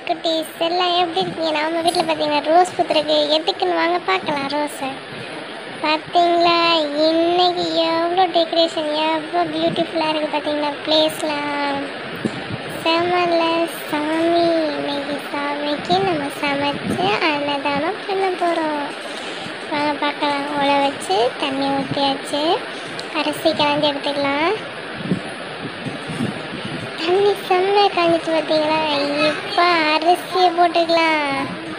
குட்டீஸ் எல்லாம் எப்படி இருக்கீங்க நம்ம வீட்டில் பார்த்தீங்கன்னா ரோஸ் பூத்துருக்கு எதுக்குன்னு வாங்க பார்க்கலாம் ரோஸை பார்த்தீங்களா இன்னைக்கு எவ்வளோ டெக்கரேஷன் எவ்வளோ பியூட்டிஃபுல்லாக இருக்குது பார்த்தீங்களா பிளேஸ்லாம் செமல்ல சாமி இன்னைக்கு சாமிக்கு நம்ம சமைச்சு அன்னதானம் பண்ண போகிறோம் வாங்க பார்க்கலாம் உழ வச்சு தண்ணி ஊற்றியாச்சு அரிசி கலந்து எடுத்துக்கலாம் தண்ணி செம்ம காஞ்சிட்டு பார்த்தீங்களா இப்போ அரிசியை போட்டுக்கலாம்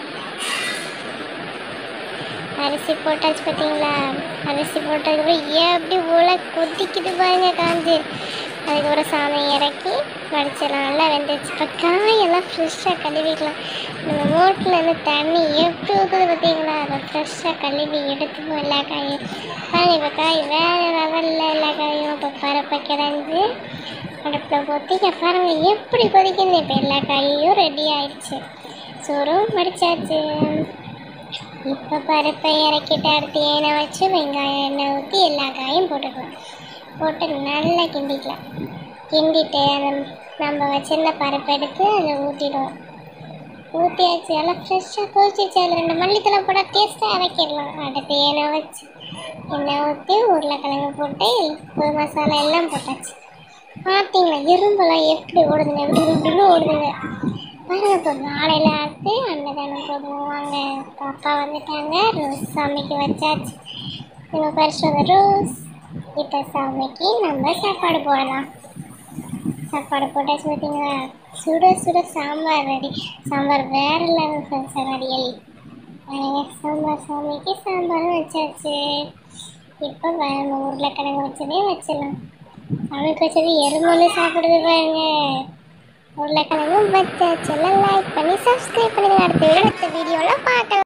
அரிசி போட்டாச்சு பார்த்தீங்களா அரிசி போட்டதுக்கப்புறம் எப்படி உலை கொதிக்குது பாருங்க காஞ்சு அதுக்கப்புறம் சாமி இறக்கி வடிச்சிடலாம் நல்லா வெந்துச்சு இப்போ காயெல்லாம் ஃப்ரெஷ்ஷாக கழுவிக்கலாம் நம்ம மோட்டில் இருந்து தண்ணி எப்படி ஊற்றுது பார்த்தீங்களா அதை ஃப்ரெஷ்ஷாக கழுவி எடுத்துப்போம் எல்லா காயும் பாருங்க இப்போ காய் வேறு லெவலில் எல்லா காயும் இப்போ பரப்ப கிடந்து அடுப்பில் போட்டு இங்க பாருங்க எப்படி கொதிக்குது இப்போ எல்லா காயும் ரெடி ஆயிடுச்சு சோறும் வடிச்சாச்சு இப்போ பருப்பை இறக்கிட்டு அடுத்து எண்ணெய் வச்சு வெங்காயம் எண்ணெய் ஊற்றி எல்லா காயும் போட்டுக்கலாம் போட்டு நல்லா கிண்டிக்கலாம் கிண்டிட்டு அந்த நம்ம வச்சிருந்த பருப்பை எடுத்து அதில் ஊற்றிடுவோம் ஊற்றியாச்சு எல்லாம் ஃப்ரெஷ்ஷாக கொதிச்சிச்சு அதில் ரெண்டு மல்லித்தலை போட டேஸ்ட்டாக இறக்கிடலாம் அடுத்து எண்ணெய் வச்சு எண்ணெய் ஊற்றி உருளைக்கிழங்கு போட்டு ஒரு மசாலா எல்லாம் போட்டாச்சு பார்த்தீங்களா எறும்பெல்லாம் எப்படி ஓடுதுங்க எப்படி இப்படின்னு ஓடுதுங்க பாருங்க இப்போ நாளையில் ஆட்டு அன்னதானம் போடுவோம் வாங்க பாப்பா வந்துட்டாங்க ரோஸ் சாமிக்கு வச்சாச்சு நம்ம பரிசோத ரோஸ் இப்போ சாமிக்கு நம்ம சாப்பாடு போடலாம் சாப்பாடு போட்டாச்சு பார்த்தீங்களா சுட சுட சாம்பார் ரெடி சாம்பார் வேற லெவல் ஃப்ரெண்ட்ஸ் அடியல் சாம்பார் சாமிக்கு சாம்பாரும் வச்சாச்சு இப்போ நம்ம உருளைக்கிழங்கு வச்சதே வச்சிடலாம் சாமிக்கு வச்சது எறும்பு வந்து சாப்பிடுது பாருங்க உருளைக்கிழங்கும் வச்சாச்சு எல்லாம்